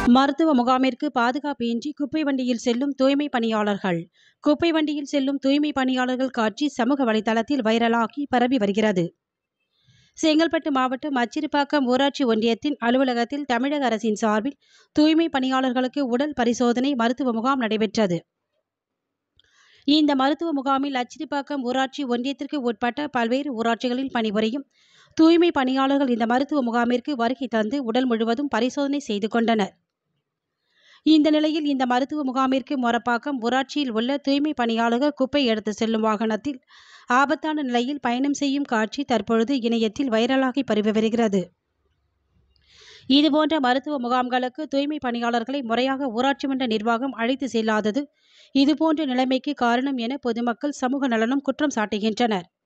மருத்துவ முகாமிற்கு பாதுகாப்பின்றி குப்பை வண்டியில் செல்லும் தூய்மை பணியாளர்கள் குப்பை வண்டியில் செல்லும் தூய்மை பணியாளர்கள் காட்சி சமூக வலைதளத்தில் வைரலாகி பரவி வருகிறது செங்கல்பட்டு மாவட்டம் அச்சிறுபாக்கம் ஊராட்சி ஒன்றியத்தின் அலுவலகத்தில் தமிழக அரசின் சார்பில் தூய்மை பணியாளர்களுக்கு உடல் பரிசோதனை மருத்துவ முகாம் நடைபெற்றது இந்த மருத்துவ முகாமில் அச்சிறுபாக்கம் ஊராட்சி ஒன்றியத்திற்கு உட்பட்ட பல்வேறு ஊராட்சிகளில் பணிபுரியும் தூய்மை பணியாளர்கள் இந்த மருத்துவ முகாமிற்கு வருகை தந்து உடல் முழுவதும் பரிசோதனை செய்து கொண்டனர் இந்த நிலையில் இந்த மருத்துவ முகாமிற்கு மொரப்பாக்கம் ஊராட்சியில் உள்ள தூய்மை பணியாளர்கள் குப்பை எடுத்து செல்லும் வாகனத்தில் ஆபத்தான நிலையில் பயணம் செய்யும் காட்சி தற்பொழுது இணையத்தில் வைரலாகி பரவி வருகிறது இதுபோன்ற மருத்துவ முகாம்களுக்கு தூய்மை பணியாளர்களை முறையாக ஊராட்சி மன்ற நிர்வாகம் அழைத்து செல்லாதது இதுபோன்ற நிலைமைக்கு காரணம் என பொதுமக்கள் சமூக நலனும் குற்றம் சாட்டுகின்றனர்